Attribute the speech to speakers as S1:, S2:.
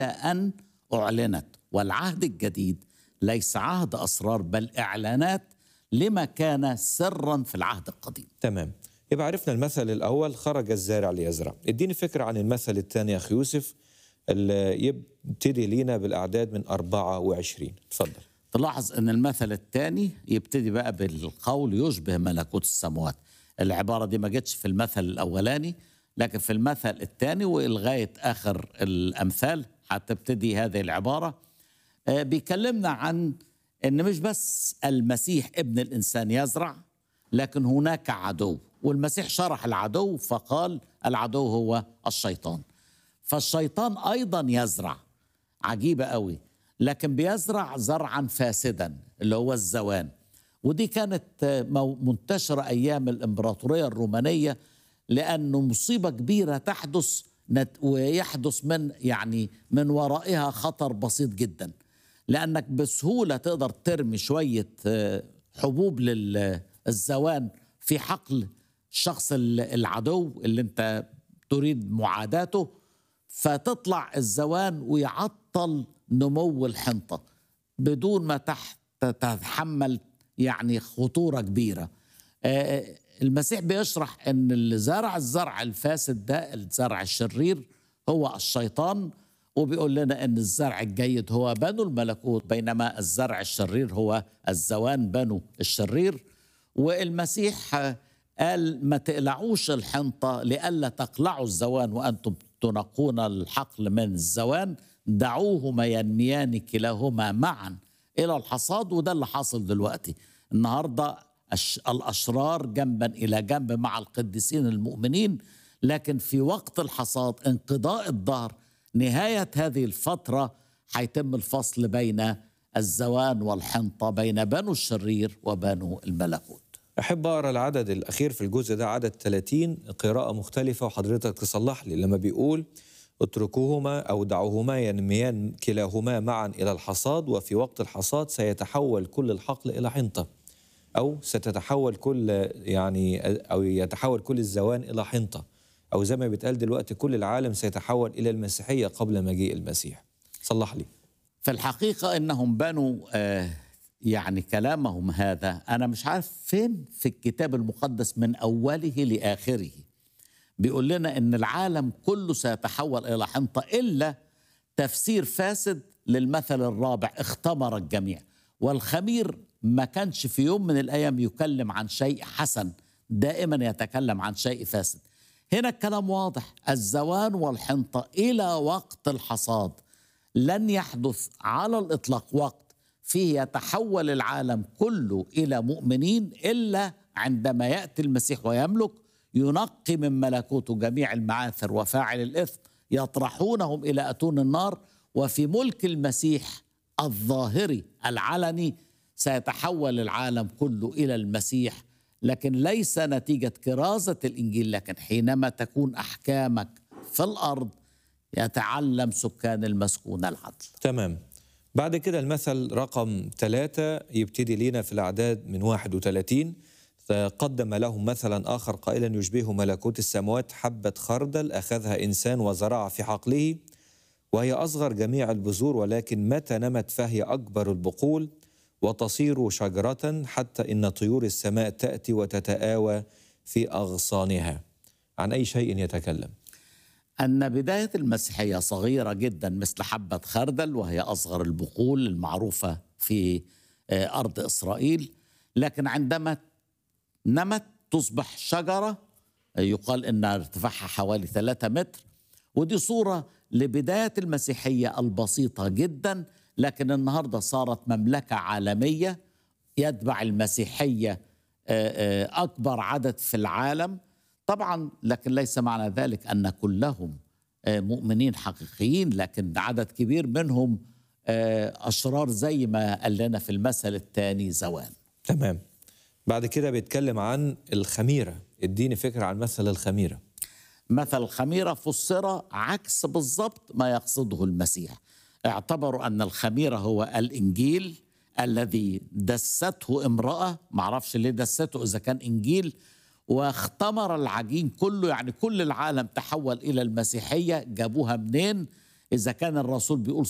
S1: أن أعلنت والعهد الجديد ليس عهد أسرار بل إعلانات لما كان سرا في العهد القديم
S2: تمام يبقى عرفنا المثل الأول خرج الزارع ليزرع اديني فكرة عن المثل الثاني يا أخي يوسف اللي يبتدي لينا بالأعداد من 24 تفضل
S1: تلاحظ أن المثل الثاني يبتدي بقى بالقول يشبه ملكوت السماوات العبارة دي ما جتش في المثل الأولاني لكن في المثل الثاني ولغاية آخر الأمثال هتبتدي هذه العبارة آه، بيكلمنا عن ان مش بس المسيح ابن الانسان يزرع لكن هناك عدو والمسيح شرح العدو فقال العدو هو الشيطان فالشيطان ايضا يزرع عجيبه قوي لكن بيزرع زرعا فاسدا اللي هو الزوان ودي كانت آه، مو- منتشره ايام الامبراطوريه الرومانيه لانه مصيبه كبيره تحدث نت- ويحدث من يعني من ورائها خطر بسيط جدا لانك بسهوله تقدر ترمي شويه آه، حبوب للزوان في حقل الشخص ال- العدو اللي انت تريد معاداته فتطلع الزوان ويعطل نمو الحنطه بدون ما تحت تتحمل يعني خطوره كبيره آه، المسيح بيشرح ان اللي زرع الزرع الفاسد ده الزرع الشرير هو الشيطان وبيقول لنا ان الزرع الجيد هو بنو الملكوت بينما الزرع الشرير هو الزوان بنو الشرير والمسيح آه، قال ما تقلعوش الحنطة لئلا تقلعوا الزوان وأنتم تنقون الحقل من الزوان دعوهما ينميان كلاهما معا إلى الحصاد وده اللي حاصل دلوقتي النهاردة الش- الأشرار جنبا إلى جنب مع القديسين المؤمنين لكن في وقت الحصاد انقضاء الدهر نهاية هذه الفترة هيتم الفصل بين الزوان والحنطة بين بنو الشرير وبنو الملكوت
S2: أحب أقرأ العدد الأخير في الجزء ده عدد 30 قراءة مختلفة وحضرتك تصلح لي لما بيقول اتركوهما أو دعوهما ينميان كلاهما معا إلى الحصاد وفي وقت الحصاد سيتحول كل الحقل إلى حنطة أو ستتحول كل يعني أو يتحول كل الزوان إلى حنطة أو زي ما بيتقال دلوقتي كل العالم سيتحول إلى المسيحية قبل مجيء المسيح صلح لي
S1: في الحقيقة إنهم بنوا آه يعني كلامهم هذا أنا مش عارف فين في الكتاب المقدس من أوله لآخره بيقول لنا إن العالم كله سيتحول إلى حنطة إلا تفسير فاسد للمثل الرابع اختمر الجميع والخمير ما كانش في يوم من الأيام يكلم عن شيء حسن دائما يتكلم عن شيء فاسد هنا الكلام واضح الزوان والحنطة إلى وقت الحصاد لن يحدث على الإطلاق وقت فيه يتحول العالم كله إلى مؤمنين إلا عندما يأتي المسيح ويملك ينقي من ملكوته جميع المعاثر وفاعل الإثم يطرحونهم إلى أتون النار وفي ملك المسيح الظاهري العلني سيتحول العالم كله إلى المسيح لكن ليس نتيجة كرازة الإنجيل لكن حينما تكون أحكامك في الأرض يتعلم سكان المسكون العدل
S2: تمام بعد كده المثل رقم ثلاثة يبتدي لينا في الأعداد من 31 فقدم لهم مثلا آخر قائلا يشبه ملكوت السماوات حبة خردل أخذها إنسان وزرعها في حقله وهي أصغر جميع البذور ولكن متى نمت فهي أكبر البقول وتصير شجرة حتى إن طيور السماء تأتي وتتآوى في أغصانها عن أي شيء يتكلم
S1: أن بداية المسيحية صغيرة جدا مثل حبة خردل وهي أصغر البقول المعروفة في آه، أرض إسرائيل لكن عندما نمت تصبح شجرة آه، يقال أن ارتفاعها حوالي ثلاثة متر ودي صورة لبداية المسيحية البسيطة جدا لكن النهاردة صارت مملكة عالمية يتبع المسيحية آه، آه، أكبر عدد في العالم طبعا لكن ليس معنى ذلك أن كلهم آه، مؤمنين حقيقيين لكن عدد كبير منهم آه، أشرار زي ما قال لنا في المثل الثاني زوان
S2: تمام بعد كده بيتكلم عن الخميرة اديني فكرة عن مثل الخميرة
S1: مثل الخميرة فسر عكس بالضبط ما يقصده المسيح اعتبروا أن الخميرة هو الإنجيل الذي دسته امرأة معرفش ليه دسته إذا كان إنجيل واختمر العجين كله يعني كل العالم تحول إلى المسيحية جابوها منين إذا كان الرسول بيقول